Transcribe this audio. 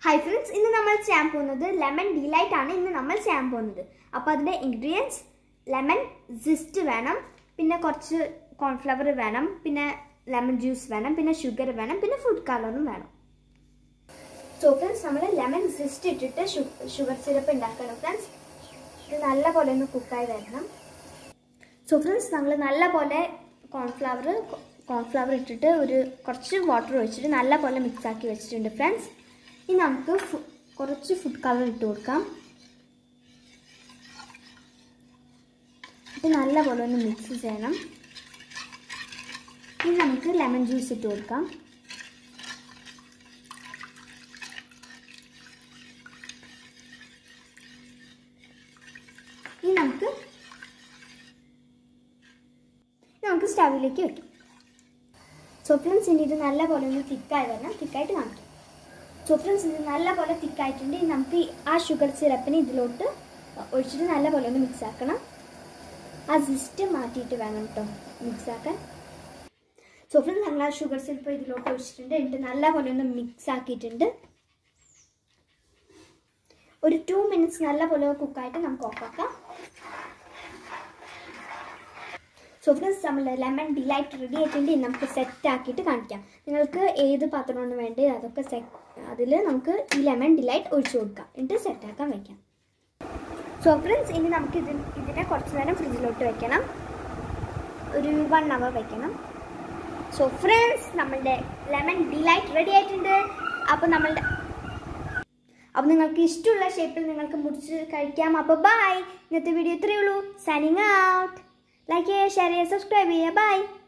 hi friends ഇന്ന് നമ്മൾ ചെയ്യാൻ പോകുന്നത് ലെമൺ ഡിലൈറ്റ് ആണ് ഇന്ന് നമ്മൾ ചെയ്യാൻ പോകുന്നത് അപ്പോൾ അതിൻ്റെ ഇൻഗ്രീഡിയൻസ് ലെമൺ സിസ്റ്റ് വേണം പിന്നെ കുറച്ച് കോൺഫ്ലവർ വേണം പിന്നെ ലെമൺ ജ്യൂസ് വേണം പിന്നെ ഷുഗർ വേണം പിന്നെ ഫുഡ് കളറും വേണം സോ ഫ്രണ്ട്സ് നമ്മൾ ലെമൺ സിസ്റ്റ് ഇട്ടിട്ട് ഷുഗർ സിറപ്പ് ഉണ്ടാക്കണം ഫ്രണ്ട്സ് ഇത് നല്ല പോലെ ഒന്ന് കുക്കായി വരണം സോ ഫ്രണ്ട്സ് നമ്മൾ നല്ല പോലെ കോൺഫ്ലവർ കോൺഫ്ലവർ ഇട്ടിട്ട് ഒരു കുറച്ച് വാട്ടർ ഒഴിച്ചിട്ട് നല്ല പോലെ മിക്സ് ആക്കി വെച്ചിട്ടുണ്ട് ഫ്രണ്ട്സ് ഇനി നമുക്ക് ഫു- കുറച്ച് ഫുഡ് കളർ ഇട്ട് കൊടുക്കാം ഇത് നല്ല പോലെ ഒന്ന് മിക്സ് ചെയ്യണം ഇനി നമുക്ക് ലെമൺ ജ്യൂസ് ഇട്ട് കൊടുക്കാം ഇനി നമുക്ക് ഇനി നമുക്ക് സ്റ്റവിലേക്ക് വെക്കാം സോ ഫ്രണ്ട്സ് ഇനി ഇത് നല്ല പോലെ ഒന്ന് തിക്കായി വരണം തിക്കായിട്ട് കാണിക്കാം സോ ഫ്രണ്ട്സ് ഇത് നല്ല പോലെ തിക്കായിട്ടുണ്ട് ഇനി നമുക്ക് ഈ ആ ഷുഗർ സിറപ്പിന് ഇതിലോട്ട് ഒഴിച്ചിട്ട് നല്ല പോലെ ഒന്ന് മിക്സ് ആക്കണം ആ സിസ്റ്റ് മാറ്റിയിട്ട് വേണം കേട്ടോ മിക്സ് ആക്കാൻ സോ ഫ്രണ്ട്സ് നമ്മൾ ആ ഷുഗർ സിറപ്പ് ഇതിലോട്ട് ഒഴിച്ചിട്ടുണ്ട് എന്നിട്ട് നല്ല പോലെ ഒന്ന് മിക്സ് ആക്കിയിട്ടുണ്ട് ഒരു ടു മിനിറ്റ്സ് നല്ല പോലെ കുക്കായിട്ട് നമുക്ക് ഓഫാക്കാം സോ ഫ്രണ്ട്സ് നമ്മൾ ലെമൺ ഡിലൈറ്റ് റെഡി ആയിട്ടുണ്ട് ഇനി നമുക്ക് സെറ്റ് ആക്കിയിട്ട് കാണിക്കാം നിങ്ങൾക്ക് ഏത് പാത്രമാണ് വേണ്ടത് അതൊക്കെ സെറ്റ് അതിൽ നമുക്ക് ഈ ലെമൺ ഡിലൈറ്റ് ഒഴിച്ചു കൊടുക്കാം എന്നിട്ട് സെറ്റ് ആക്കാൻ വെക്കാം സോ ഫ്രണ്ട്സ് ഇനി നമുക്ക് ഇത് ഇതിനെ കുറച്ച് നേരം ഫ്രിഡ്ജിലോട്ട് വെക്കണം ഒരു വൺ അവർ വെക്കണം സോ ഫ്രണ്ട്സ് നമ്മളുടെ ലെമൺ ഡിലൈറ്റ് റെഡി ആയിട്ടുണ്ട് അപ്പോൾ നമ്മളുടെ അപ്പോൾ നിങ്ങൾക്ക് ഇഷ്ടമുള്ള ഷേപ്പിൽ നിങ്ങൾക്ക് മുറിച്ച് കഴിക്കാം അപ്പോൾ ബൈ ഇന്നത്തെ വീഡിയോ ഇത്രയേ ഉള്ളൂ സൈനിങ് ഔട്ട് ലൈക്ക് ചെയ്യുക ഷെയർ ചെയ്യുക സബ്സ്ക്രൈബ് ചെയ്യുക ബൈ